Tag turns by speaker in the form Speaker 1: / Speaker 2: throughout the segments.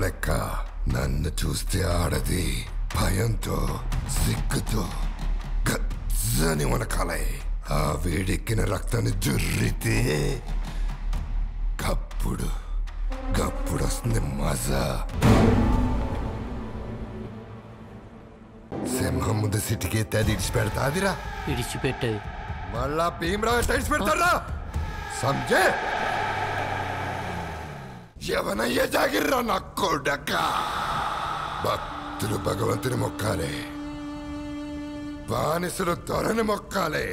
Speaker 1: లెక్క నన్ను చూస్తే ఆడది భయంతో సిగ్గుతో గజ్జని వనకాలే ఆ వేడెక్కిన రక్తాన్ని జుర్రితే గప్పుడు గప్పుడు వస్తుంది మజా సింహం ముందు సిటికెత్తే అది ఇడిచి పెడతాదిరా
Speaker 2: విడిచిపెట్టదు
Speaker 1: మళ్ళా భీమరావు ఎట్లా ఇడిచి పెడతారా సంజయ్ ఎవనయ్య జాగిర్రా నా కొడక భక్తులు భగవంతుని మొక్కాలే బానిసలు దొరని మొక్కాలే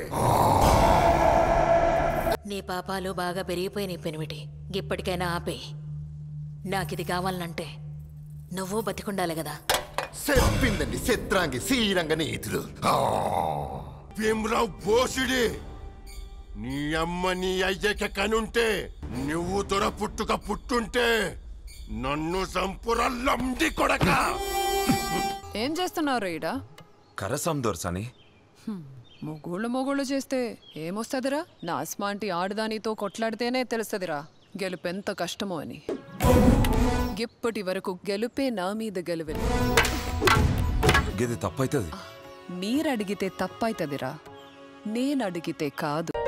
Speaker 3: నీ పాపాలు బాగా పెరిగిపోయినాయి పెనిమిటి ఇప్పటికైనా ఆపే నాకిది కావాలంటే నువ్వు బతికుండాలి కదా
Speaker 1: చెప్పిందండి చిత్రాంగి శ్రీరంగ నీతులు ఆ,
Speaker 4: భీమరావు బోసుడి నీ అమ్మ నీ అయ్యక కనుంటే నువ్వు దొర పుట్టుక పుట్టుంటే నన్ను సంపుర లండి కొడక
Speaker 5: ఏం చేస్తున్నారు ఈడ
Speaker 6: కరసం దొరసని
Speaker 5: మొగోళ్ళు మొగోళ్ళు చేస్తే ఏమొస్తుందిరా నా అస్మాంటి ఆడదానితో కొట్లాడితేనే తెలుస్తుందిరా గెలుపెంత కష్టమో అని ఇప్పటి వరకు గెలుపే నా మీద గెలువని
Speaker 6: గిది తప్పైతుంది
Speaker 5: మీరడిగితే తప్పైతదిరా నేనడిగితే కాదు